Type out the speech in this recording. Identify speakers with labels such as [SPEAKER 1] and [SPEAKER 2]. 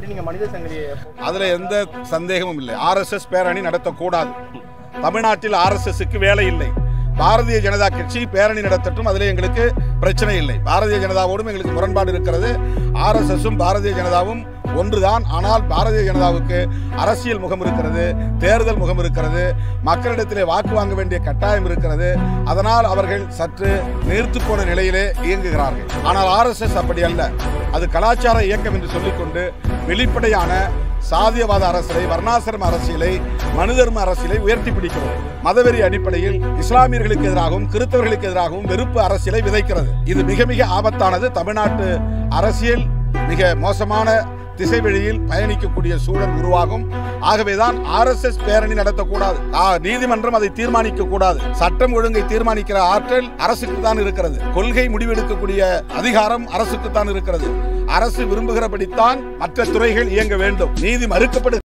[SPEAKER 1] சொல்லி நீங்க மனித சங்கிலியை
[SPEAKER 2] அதுல எந்த சந்தேகமும் இல்லை ஆர்எஸ்எஸ் பேரணி நடத்தக்கூடாது தமிழ்நாட்டில் ஆர்எஸ்எஸ்க்கு வேலை இல்லை பாரதிய ஜனதா கட்சி பேரணி நடத்தட்டும் அதில் எங்களுக்கு பிரச்சனை இல்லை பாரதிய ஜனதாவோடும் எங்களுக்கு முரண்பாடு இருக்கிறது ஆர்எஸ்எஸும் பாரதிய ஜனதாவும் ஒன்றுதான் ஆனால் பாரதிய ஜனதாவுக்கு அரசியல் முகம் இருக்கிறது தேர்தல் முகம் இருக்கிறது மக்களிடத்திலே வாக்கு வாங்க வேண்டிய கட்டாயம் இருக்கிறது அதனால் அவர்கள் சற்று நீர்த்து போன நிலையிலே இயங்குகிறார்கள் ஆனால் ஆர்எஸ்எஸ் அப்படி அல்ல அது கலாச்சார இயக்கம் என்று சொல்லிக்கொண்டு வெளிப்படையான சாதியவாத அரசியலை வர்ணாசிரம அரசியலை மனுதர்ம அரசியலை உயர்த்தி பிடிக்கிறது மதவெறி அடிப்படையில் இஸ்லாமியர்களுக்கு எதிராகவும் கிறிஸ்தவர்களுக்கு எதிராகவும் வெறுப்பு அரசியலை விதைக்கிறது இது மிக மிக ஆபத்தானது தமிழ்நாட்டு அரசியல் மிக மோசமான திசை வழியில் பயணிக்கக்கூடிய சூழல் உருவாகும் ஆகவேதான் ஆர்எஸ்எஸ் பேரணி நடத்தக்கூடாது ஆ, நீதிமன்றம் அதை தீர்மானிக்க கூடாது சட்டம் ஒழுங்கை தீர்மானிக்கிற ஆற்றல் அரசுக்கு தான் இருக்கிறது கொள்கை முடிவெடுக்கக்கூடிய அதிகாரம் அரசுக்கு தான் இருக்கிறது அரசு விரும்புகிறபடித்தான் மற்ற துறைகள் இயங்க வேண்டும் நீதி மறுக்கப்படு